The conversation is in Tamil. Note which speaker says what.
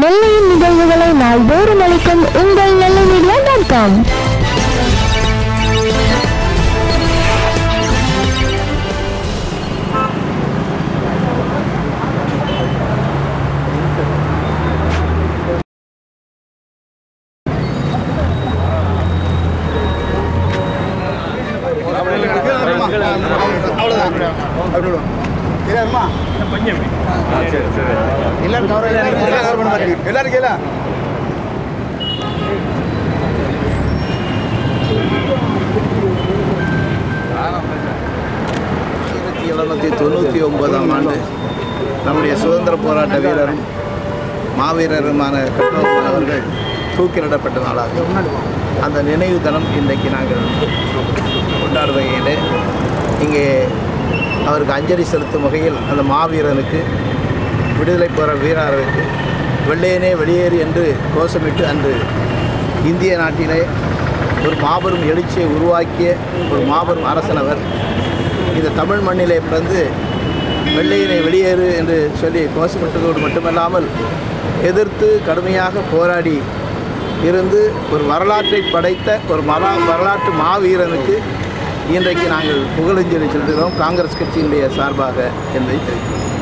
Speaker 1: நெல்லையின் நிகழ்வுகளை நாள்தோறும் அளிக்கும் உங்கள் நெல்லை மீடியா டாட் காம்
Speaker 2: அவ்வளோதான் அப்படி விடுவோம் தெரியாதுமா எல்லாரும் கவர் எல்லாரும் கவர் பண்ண பாருங்க எல்லாரும் கேளா
Speaker 3: ஆயிரத்தி எழுநூற்றி தொண்ணூற்றி ஒன்பதாம் ஆண்டு நம்முடைய சுதந்திர போராட்ட வீரரும் மாவீரருமான கட்டபொம்மன் அவர்கள் தூக்கிலிடப்பட்ட நாளாகும் அந்த நினைவு தினம் இன்றைக்கு நாங்கள் கொண்டாடும் வகையிலே இங்கே அவருக்கு அஞ்சலி செலுத்தும் வகையில் அந்த மாவீரனுக்கு விடுதலை போகிற வீரருக்கு வெள்ளையனே வெளியேறு என்று கோஷமிட்டு அன்று இந்திய நாட்டிலே ஒரு மாபெரும் எழுச்சியை உருவாக்கிய ஒரு மாபெரும் அரசனவர் இந்த தமிழ் மண்ணிலே பிறந்து வெள்ளையனை வெளியேறு என்று சொல்லி கோஷமிட்டதோடு மட்டுமல்லாமல் எதிர்த்து கடுமையாக போராடி இருந்து ஒரு வரலாற்றை படைத்த ஒரு மரா வரலாற்று மாவீரனுக்கு இன்றைக்கு நாங்கள் புகழஞ்சலி செலுத்துகிறோம் காங்கிரஸ் கட்சியினுடைய சார்பாக என்பதை தெரிவிக்கிறோம்